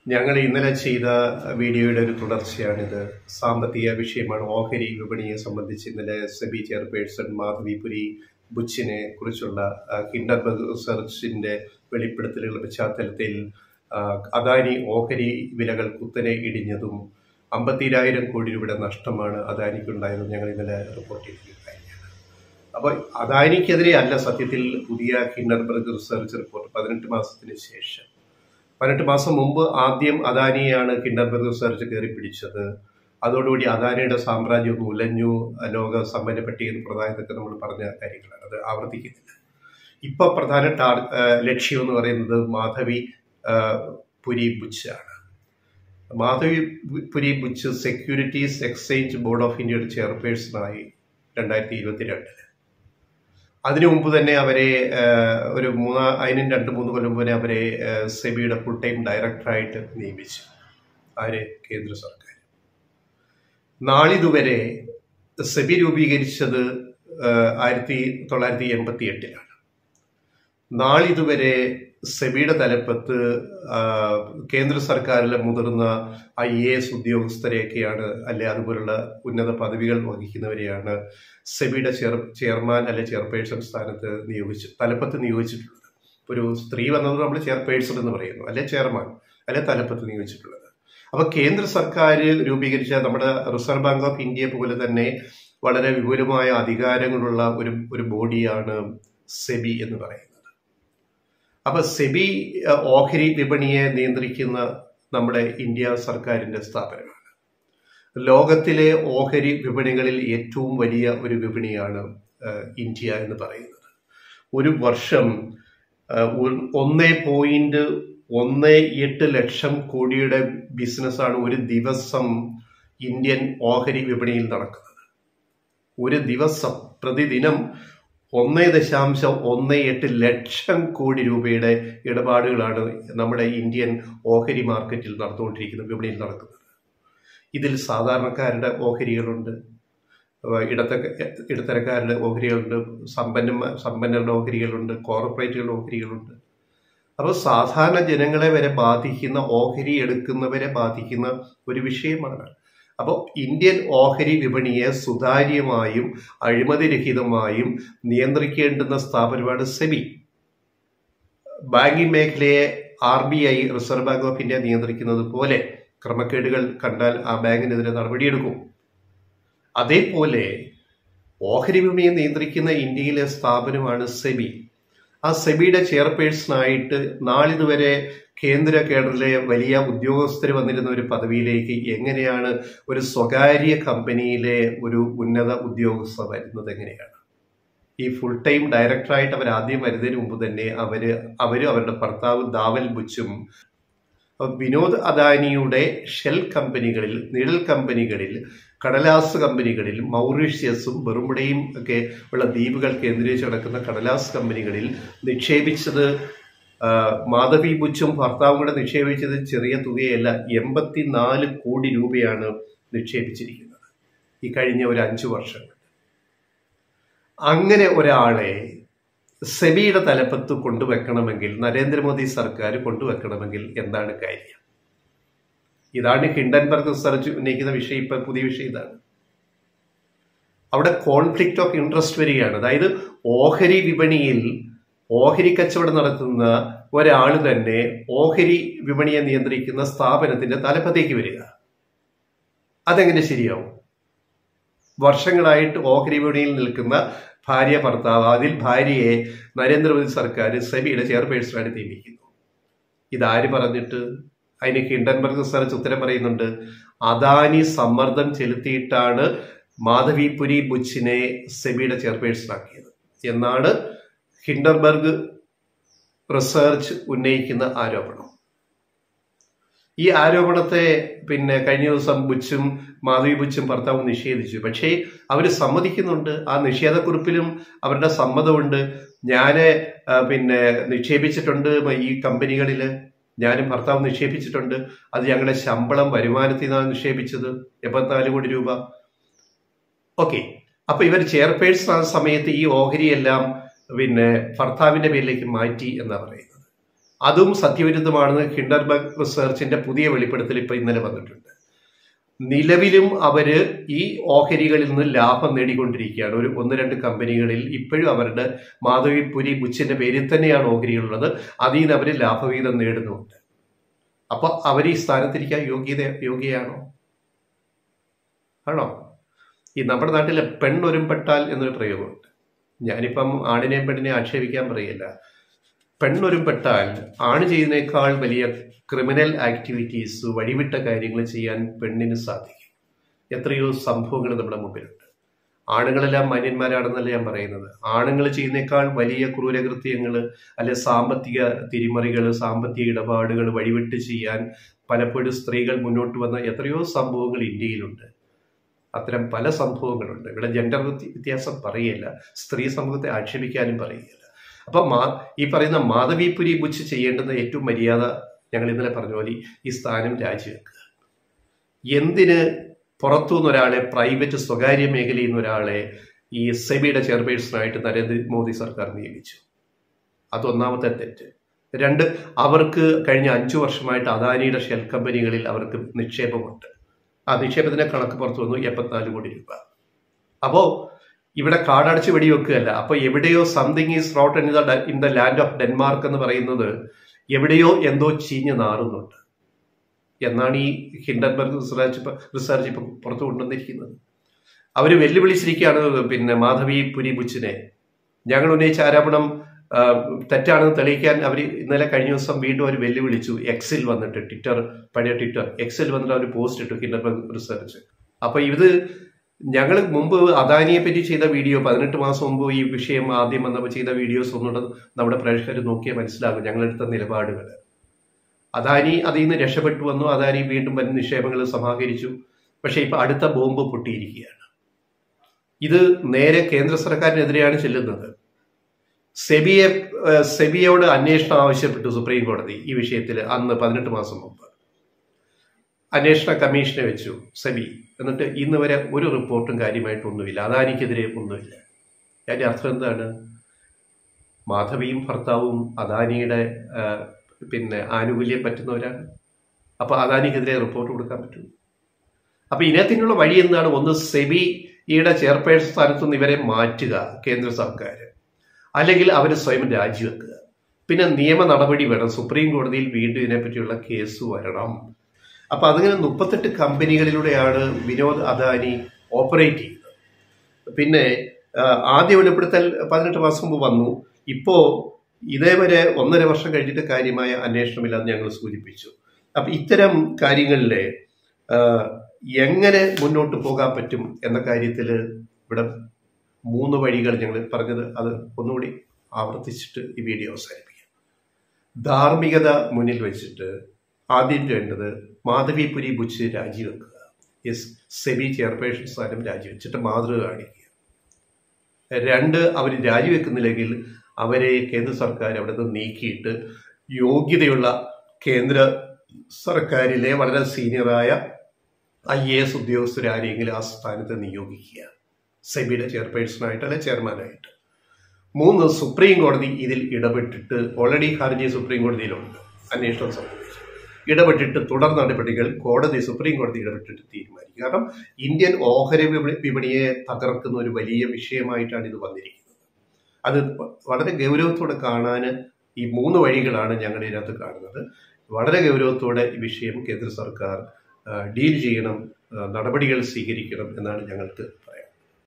ഞങ്ങൾ ഇന്നലെ ചെയ്ത വീഡിയോയുടെ ഒരു തുടർച്ചയാണിത് സാമ്പത്തിക വിഷയമാണ് ഓഹരി വിപണിയെ സംബന്ധിച്ച് ഇന്നലെ സെബി ചെയർപേഴ്സൺ മാധവിപുരി ബുച്ചിനെ കുറിച്ചുള്ള ഹിൻഡർബർഗ് റിസർച്ചിന്റെ വെളിപ്പെടുത്തലുകളുടെ പശ്ചാത്തലത്തിൽ ആ, അദാനി ഓഹരി വിലകൾ കുത്തനെ ഇടിഞ്ഞതും അമ്പത്തിരായിരം കോടി രൂപയുടെ നഷ്ടമാണ് അദാനിക്കുണ്ടായതെന്ന് ഞങ്ങൾ ഇന്നലെ റിപ്പോർട്ട് ചെയ്തിട്ടുണ്ടായിരുന്നു അപ്പോൾ അദാനിക്കെതിരെ അല്ല സത്യത്തിൽ പുതിയ ഹിൻഡർബർഗ് റിസർച്ച് റിപ്പോർട്ട് പതിനെട്ട് മാസത്തിന് ശേഷം പതിനെട്ട് മാസം മുമ്പ് ആദ്യം അദാനിയാണ് കിൻഡർബർഗ് റിസർച്ച് കയറി പിടിച്ചത് അതോടുകൂടി അദാനിയുടെ സാമ്രാജ്യം ഒന്ന് ഉലഞ്ഞു ലോക സമ്പന്ന പട്ടികയിൽ പ്രധാനത്തൊക്കെ നമ്മൾ പറഞ്ഞ കാര്യങ്ങളാണ് അത് ആവർത്തിക്കുന്നില്ല ഇപ്പൊ പ്രധാന ടാർ ഏഹ് ലക്ഷ്യം എന്ന് പറയുന്നത് മാധവി ഏഹ് പുരി ബുച്ച് ആണ് Madhabi Puri Buch Securities Exchange Board of ഇന്ത്യയുടെ ചെയർപേഴ്സണായി രണ്ടായിരത്തി ഇരുപത്തിരണ്ടില് അതിനു മുമ്പ് തന്നെ അവരെ ഏഹ്, ഒരു മൂന്നാ അതിനും രണ്ട് മൂന്ന് കൊല്ലം മുന്നേ അവരെ ഏഹ്, സെബിയുടെ ഫുൾ ടൈം ഡയറക്ടറായിട്ട് നിയമിച്ചു ആര് കേന്ദ്ര സർക്കാർ നാളിതുവരെ സെബി രൂപീകരിച്ചത് ഏഹ്, ആയിരത്തി തൊള്ളായിരത്തി എൺപത്തി എട്ടിലാണ് നാളിതുവരെ സെബിയുടെ തലപ്പത്ത് ആ, കേന്ദ്ര സർക്കാരിലെ മുതിർന്ന ഐ എ എസ് ഉദ്യോഗസ്ഥരെയൊക്കെയാണ് അല്ലെ അതുപോലുള്ള ഉന്നത പദവികൾ വഹിക്കുന്നവരെയാണ് സെബിയുടെ ചെയർ ചെയർമാൻ അല്ലെ ചെയർപേഴ്സൺ സ്ഥാനത്ത് നിയോഗിച്ച് തലപ്പത്ത് നിയോഗിച്ചിട്ടുള്ളത് ഒരു സ്ത്രീ വന്നത് നമ്മൾ ചെയർപേഴ്സൺ എന്ന് പറയുന്നു അല്ലെ ചെയർമാൻ അല്ലെ തലപ്പത്ത് നിയോഗിച്ചിട്ടുള്ളത് അപ്പൊ കേന്ദ്ര സർക്കാർ രൂപീകരിച്ച നമ്മുടെ റിസർവ് ബാങ്ക് ഓഫ് ഇന്ത്യ പോലെ തന്നെ വളരെ വിപുലമായ അധികാരങ്ങളുള്ള ഒരു ഒരു ബോഡിയാണ് സെബി എന്ന് പറയുന്നത് അപ്പൊ സെബി അഹ്, ഓഹരി വിപണിയെ നിയന്ത്രിക്കുന്ന നമ്മുടെ ഇന്ത്യ സർക്കാരിന്റെ സ്ഥാപനമാണ് ലോകത്തിലെ ഓഹരി വിപണികളിൽ ഏറ്റവും വലിയ ഒരു വിപണിയാണ് അഹ്, ഇന്ത്യ എന്ന് പറയുന്നത് ഒരു വർഷം അഹ്, ഒ- ഒന്നേ പോയിന്റ് ഒന്ന് എട്ട് ലക്ഷം കോടിയുടെ ബിസിനസ്സാണ് ഒരു ദിവസം ഇന്ത്യൻ ഓഹരി വിപണിയിൽ നടക്കുന്നത് ഒരു ദിവസം പ്രതിദിനം ഒന്ന് ദശാംശം ഒന്ന് എട്ട് ലക്ഷം കോടി രൂപയുടെ ഇടപാടുകളാണ് നമ്മുടെ ഇന്ത്യൻ ഓഹരി മാർക്കറ്റിൽ നടന്നുകൊണ്ടിരിക്കുന്ന വിപണിയിൽ നടക്കുന്നത് ഇതിൽ സാധാരണക്കാരുടെ ഓഹരികളുണ്ട് ഏഹ് ഇടത്ത ഇടത്തരക്കാരുടെ ഓഹരികളുണ്ട് സമ്പന്ന സമ്പന്നരുടെ ഓഹരികളുണ്ട് കോർപ്പറേറ്റുകളുടെ ഓഹരികളുണ്ട് അപ്പോൾ സാധാരണ ജനങ്ങളെ വരെ ബാധിക്കുന്ന ഓഹരി എടുക്കുന്നവരെ ബാധിക്കുന്ന ഒരു വിഷയമാണ് അപ്പോൾ ഇന്ത്യൻ ഓഹരി വിപണിയെ സുതാര്യമായും അഴിമതിരഹിതമായും നിയന്ത്രിക്കേണ്ടുന്ന സ്ഥാപനമാണ് സെബി ബാങ്കിംഗ് മേഖലയെ R B I reserve bank of India നിയന്ത്രിക്കുന്നത് പോലെ ക്രമക്കേടുകൾ കണ്ടാൽ ആ ബാങ്കിനെതിരെ നടപടിയെടുക്കും അതേപോലെ ഓഹരി വിപണിയെ നിയന്ത്രിക്കുന്ന ഇന്ത്യയിലെ സ്ഥാപനമാണ് സെബി ആ സെബിയുടെ ചെയർപേഴ്സണായിട്ട് നാളിതുവരെ കേന്ദ്ര കേഡറിലെ വലിയ ഉദ്യോഗസ്ഥർ വന്നിരുന്ന ഒരു പദവിയിലേക്ക് എങ്ങനെയാണ് ഒരു സ്വകാര്യ കമ്പനിയിലെ ഒരു ഉന്നത ഉദ്യോഗസ്ഥ വരുന്നത് എങ്ങനെയാണ് ഈ ഫുൾ ടൈം ഡയറക്ടറായിട്ട് അവർ ആദ്യം വരുന്നതിന് മുമ്പ് തന്നെ അവര് അവരും അവരുടെ ഭർത്താവ് ദാവൽ ബുച്ചും അപ്പൊ വിനോദ് അദാനിയുടെ ഷെൽ കമ്പനികളിൽ നിഴൽ കമ്പനികളിൽ കടലാസ് കമ്പനികളിൽ മൗറീഷ്യസും ബെറുമുടയും ഒക്കെ ഉള്ള ദ്വീപുകൾ കേന്ദ്രീകരിച്ച് നടക്കുന്ന കടലാസ് കമ്പനികളിൽ നിക്ഷേപിച്ചത് ആ, മാധവി ബുച്ചും ഭർത്താവും കൂടെ നിക്ഷേപിച്ചത് ചെറിയ തുകയല്ല എൺപത്തിനാല് കോടി രൂപയാണ് നിക്ഷേപിച്ചിരിക്കുന്നത് ഈ കഴിഞ്ഞ ഒരു അഞ്ചു വർഷം അങ്ങനെ ഒരാളെ സെബിയുടെ തലപ്പത്ത് കൊണ്ടുവെക്കണമെങ്കിൽ നരേന്ദ്രമോദി സർക്കാർ കൊണ്ടുവെക്കണമെങ്കിൽ എന്താണ് കാര്യം ഇതാണ് ഹിൻഡൻബർഗ് റിസർച്ച് ഉന്നയിക്കുന്ന വിഷയം ഇപ്പൊ പുതിയ വിഷയം ഇതാണ് അവിടെ കോൺഫ്ലിക്റ്റ് ഓഫ് ഇൻട്രസ്റ്റ് വരികയാണ് അതായത് ഓഹരി വിപണിയിൽ ഓഹരി കച്ചവടം നടത്തുന്ന ഒരാൾ തന്നെ ഓഹരി വിപണിയെ നിയന്ത്രിക്കുന്ന സ്ഥാപനത്തിന്റെ തലപ്പത്തേക്ക് വരിക അതെങ്ങനെ ശരിയാവും വർഷങ്ങളായിട്ട് ഓഹരി വിപണിയിൽ നിൽക്കുന്ന ഭാര്യ ഭർത്താവ് അതിൽ ഭാര്യയെ നരേന്ദ്രമോദി സർക്കാർ സെബിയുടെ ചെയർപേഴ്സണായിട്ട് നിയമിക്കുന്നു ഇതാര് പറഞ്ഞിട്ട് അതിന് ഹിൻഡൻബർഗ് റിസർച്ച് ഉത്തരം പറയുന്നുണ്ട് അദാനി സമ്മർദ്ദം ചെലുത്തിയിട്ടാണ് മാധവിപുരി ബുച്ചിനെ സെബിയുടെ ചെയർപേഴ്സണാക്കിയത് എന്നാണ് ഹിൻഡൻബർഗ് റിസർച്ച് ഉന്നയിക്കുന്ന ആരോപണം ഈ ആരോപണത്തെ പിന്നെ കഴിഞ്ഞ ദിവസം ബുച്ചും മാധവി ബുച്ചും ഭർത്താവും നിഷേധിച്ചു പക്ഷേ അവർ സമ്മതിക്കുന്നുണ്ട് ആ നിഷേധക്കുറിപ്പിലും അവരുടെ സമ്മതമുണ്ട് ഞാന് ആ, പിന്നെ നിക്ഷേപിച്ചിട്ടുണ്ട് ഈ കമ്പനികളിൽ ഞാനും ഭർത്താവ് നിക്ഷേപിച്ചിട്ടുണ്ട് അത് ഞങ്ങളുടെ ശമ്പളം വരുമാനത്തിൽ നിന്നാണ് നിക്ഷേപിച്ചത് എൺപത്തിനാല് കോടി രൂപ ഓക്കെ അപ്പൊ ഇവർ ചെയർപേഴ്സൺ ആ സമയത്ത് ഈ ഓഹരിയെല്ലാം പിന്നെ ഭർത്താവിന്റെ പേരിലേക്ക് മാറ്റി എന്നാ പറയുന്നത് അതും സത്യവിരുദ്ധമാണെന്ന് ഹിൻഡർബർഗ് റിസർച്ചിന്റെ പുതിയ വെളിപ്പെടുത്തൽ ഇപ്പൊ ഇന്നലെ വന്നിട്ടുണ്ട് നിലവിലും അവര് ഈ ഓഹരികളിൽ നിന്ന് ലാഭം നേടിക്കൊണ്ടിരിക്കുകയാണ് ഒരു ഒന്ന് രണ്ട് കമ്പനികളിൽ ഇപ്പോഴും അവരുടെ മാധവിപുരി ബുച്ചിന്റെ പേരിൽ തന്നെയാണ് ഓഹരികളുള്ളത് അതിൽ നിന്ന് അവർ ലാഭവിഹിതം നേടുന്നുണ്ട് അപ്പൊ അവർ ഈ സ്ഥാനത്തിരിക്കാൻ യോഗ്യത യോഗ്യയാണോ ആണോ ഈ നമ്മുടെ നാട്ടിലെ പെണ്ണൊരുമ്പെട്ടാൽ എന്നൊരു പ്രയോഗമുണ്ട് ഞാനിപ്പം ആണിനെയും പെണ്ണിനെയും ആക്ഷേപിക്കാൻ പറയില്ല പെണ്ണൊരുമ്പെട്ടാൽ ആണ് ചെയ്യുന്നേക്കാൾ വലിയ ക്രിമിനൽ ആക്ടിവിറ്റീസ് വഴിവിട്ട കാര്യങ്ങൾ ചെയ്യാൻ പെണ്ണിന് സാധിക്കും എത്രയോ സംഭവങ്ങൾ നമ്മുടെ മുമ്പിലുണ്ട് ആണുങ്ങളെല്ലാം മാന്യന്മാരാണെന്നല്ല ഞാൻ പറയുന്നത് ആണുങ്ങൾ ചെയ്യുന്നേക്കാൾ വലിയ ക്രൂരകൃത്യങ്ങൾ അല്ലെ സാമ്പത്തിക തിരിമറികൾ സാമ്പത്തിക ഇടപാടുകൾ വഴിവിട്ട് ചെയ്യാൻ പലപ്പോഴും സ്ത്രീകൾ മുന്നോട്ട് വന്ന എത്രയോ സംഭവങ്ങൾ ഇന്ത്യയിലുണ്ട് അത്തരം പല സംഭവങ്ങളുണ്ട് ഇവിടെ ജെൻഡർ വ്യത്യാസം പറയില്ല സ്ത്രീ സമൂഹത്തെ ആക്ഷേപിക്കാനും പറയില്ല അപ്പൊ മാ ഈ പറയുന്ന മാധവിപുരി ബുച്ച് ചെയ്യേണ്ടുന്ന ഏറ്റവും മര്യാദ ഞങ്ങൾ ഇന്നലെ പറഞ്ഞ പോലെ ഈ സ്ഥാനം രാജിവെക്കുക എന്തിന് പുറത്തുനിന്ന് ഒരാളെ പ്രൈവറ്റ് സ്വകാര്യ മേഖലയിൽ നിന്ന് ഒരാളെ ഈ സെബിയുടെ ചെയർപേഴ്സണായിട്ട് നരേന്ദ്രമോദി സർക്കാർ നിയമിച്ചു അതൊന്നാമത്തെ തെറ്റ് രണ്ട് അവർക്ക് കഴിഞ്ഞ അഞ്ചു വർഷമായിട്ട് അദാനിയുടെ ഷെൽ കമ്പനികളിൽ അവർക്ക് നിക്ഷേപമുണ്ട് ആ നിക്ഷേപത്തിന്റെ കണക്ക് പുറത്തു വന്നു എൺപത്തിനാല് കോടി രൂപ അപ്പോ ഇവിടെ കാടടച്ച് വെടിവെക്കുകയല്ല അപ്പൊ എവിടെയോ something is rot in the in the land of Denmark എന്ന് പറയുന്നത് എവിടെയോ എന്തോ ചീഞ്ഞ് നാറുന്നുണ്ട് എന്നാണ് ഈ ഹിൻഡൻബർഗ് റിസർച്ച് റിസർച്ച് ഇപ്പൊ പുറത്തു കൊണ്ടുവന്നിരിക്കുന്നത് അവർ വെല്ലുവിളിച്ചിരിക്കുകയാണ് പിന്നെ മാധവി പുരി ബുച്ചിനെ ഞങ്ങൾ ഉന്നയിച്ച ആരോപണം തെറ്റാണെന്ന് തെളിയിക്കാൻ അവർ ഇന്നലെ കഴിഞ്ഞ ദിവസം വീണ്ടും അവർ വെല്ലുവിളിച്ചു എക്സിൽ വന്നിട്ട് ട്വിറ്റർ പഴയ ട്വിറ്റർ എക്സിൽ വന്നിട്ട് അവർ പോസ്റ്റ് ഇട്ടു ഹിൻഡൻബർഗ് റിസർച്ച് അപ്പൊ ഇത് ഞങ്ങൾ മുമ്പ് അദാനിയെ പറ്റി ചെയ്ത വീഡിയോ പതിനെട്ട് മാസം മുമ്പ് ഈ വിഷയം ആദ്യം വന്നപ്പോൾ ചെയ്ത വീഡിയോസ് ഒന്നുകൂടെ നമ്മുടെ പ്രേക്ഷകർ നോക്കിയാൽ മനസ്സിലാകും ഞങ്ങളെടുത്ത നിലപാടുകൾ അദാനി അതിൽ നിന്ന് രക്ഷപ്പെട്ടു വന്നു അദാനി വീണ്ടും വൻ നിക്ഷേപങ്ങൾ സമാഹരിച്ചു പക്ഷേ ഇപ്പൊ അടുത്ത ബോംബ് പൊട്ടിയിരിക്കുകയാണ് ഇത് നേരെ കേന്ദ്ര സർക്കാരിനെതിരെയാണ് ചെല്ലുന്നത് സെബിയെ സെബിയോട് അന്വേഷണം ആവശ്യപ്പെട്ടു സുപ്രീം കോടതി ഈ വിഷയത്തിൽ അന്ന് പതിനെട്ട് മാസം മുമ്പ് അന്വേഷണ കമ്മീഷനെ വെച്ചു സെബി എന്നിട്ട് ഇന്ന് വരെ ഒരു റിപ്പോർട്ടും കാര്യമായിട്ടൊന്നുമില്ല അദാനിക്കെതിരെ ഒന്നുമില്ല അതിന്റെ അർത്ഥം എന്താണ് മാധവിയും ഭർത്താവും അദാനിയുടെ പിന്നെ ആനുകൂല്യം പറ്റുന്നവരാണ് അപ്പൊ അദാനിക്കെതിരെ റിപ്പോർട്ട് കൊടുക്കാൻ പറ്റും അപ്പൊ ഇതിനകത്തിനുള്ള വഴി എന്താണ് ഒന്ന് സെബിയുടെ ചെയർപേഴ്സൺ സ്ഥാനത്തു നിന്ന് ഇവരെ മാറ്റുക കേന്ദ്ര സർക്കാർ അല്ലെങ്കിൽ അവർ സ്വയം രാജിവെക്കുക പിന്നെ നിയമ നടപടി വേണം സുപ്രീം കോടതിയിൽ വീണ്ടും ഇതിനെപ്പറ്റിയുള്ള കേസ് വരണം അപ്പൊ അതിങ്ങനെ മുപ്പത്തെട്ട് കമ്പനികളിലൂടെയാണ് വിനോദ് അദാനി ഓപ്പറേറ്റ് ചെയ്യുന്നത് പിന്നെ ആദ്യ വെളിപ്പെടുത്തൽ പതിനെട്ട് മാസം മുമ്പ് വന്നു ഇപ്പോ ഇതേവരെ ഒന്നര വർഷം കഴിഞ്ഞിട്ട് കാര്യമായ അന്വേഷണമില്ലാന്ന് ഞങ്ങൾ സൂചിപ്പിച്ചു അപ്പൊ ഇത്തരം കാര്യങ്ങളിലെ എങ്ങനെ മുന്നോട്ട് പോകാൻ പറ്റും എന്ന കാര്യത്തിൽ ഇവിടെ മൂന്ന് വഴികൾ ഞങ്ങൾ പറഞ്ഞത് അത് ഒന്നുകൂടി ആവർത്തിച്ചിട്ട് ഈ വീഡിയോ അവസാനിപ്പിക്കാം ധാർമ്മികത മുന്നിൽ വെച്ചിട്ട് ആദ്യം വേണ്ടത് മാധവിപുരി ബുച്ച് രാജിവെക്കുക എസ് സെബി ചെയർപേഴ്സൺ സ്ഥാനം രാജിവെച്ചിട്ട് മാതൃക കാണിക്കുക രണ്ട് അവർ രാജിവെക്കുന്നില്ലെങ്കിൽ അവരെ കേന്ദ്ര സർക്കാർ അവിടെ നിന്ന് നീക്കിയിട്ട് യോഗ്യതയുള്ള കേന്ദ്ര സർക്കാരിലെ വളരെ സീനിയറായ ഐ എ എസ് ഉദ്യോഗസ്ഥരാരെങ്കിലും ആ സ്ഥാനത്ത് നിയോഗിക്കുക സെബിയുടെ ചെയർപേഴ്സണായിട്ട് അല്ലെ ചെയർമാനായിട്ട് മൂന്ന് സുപ്രീം കോടതി ഇതിൽ ഇടപെട്ടിട്ട് ഓൾറെഡി ഹർജി സുപ്രീം കോടതിയിലുണ്ട് അന്വേഷണം സംബന്ധിച്ച് ഇടപെട്ടിട്ട് തുടർ നടപടികൾ കോടതി സുപ്രീം കോടതി ഇടപെട്ടിട്ട് തീരുമാനിക്കും കാരണം ഇന്ത്യൻ ഓഹരി വിപണിയെ തകർക്കുന്ന ഒരു വലിയ വിഷയമായിട്ടാണ് ഇത് വന്നിരിക്കുന്നത് അത് വളരെ ഗൗരവത്തോടെ കാണാൻ ഈ മൂന്ന് വഴികളാണ് ഞങ്ങൾ ഇതിനകത്ത് കാണുന്നത് വളരെ ഗൗരവത്തോടെ ഈ വിഷയം കേന്ദ്ര സർക്കാർ ഡീൽ ചെയ്യണം നടപടികൾ സ്വീകരിക്കണം എന്നാണ് ഞങ്ങൾക്ക് പറയുന്നത്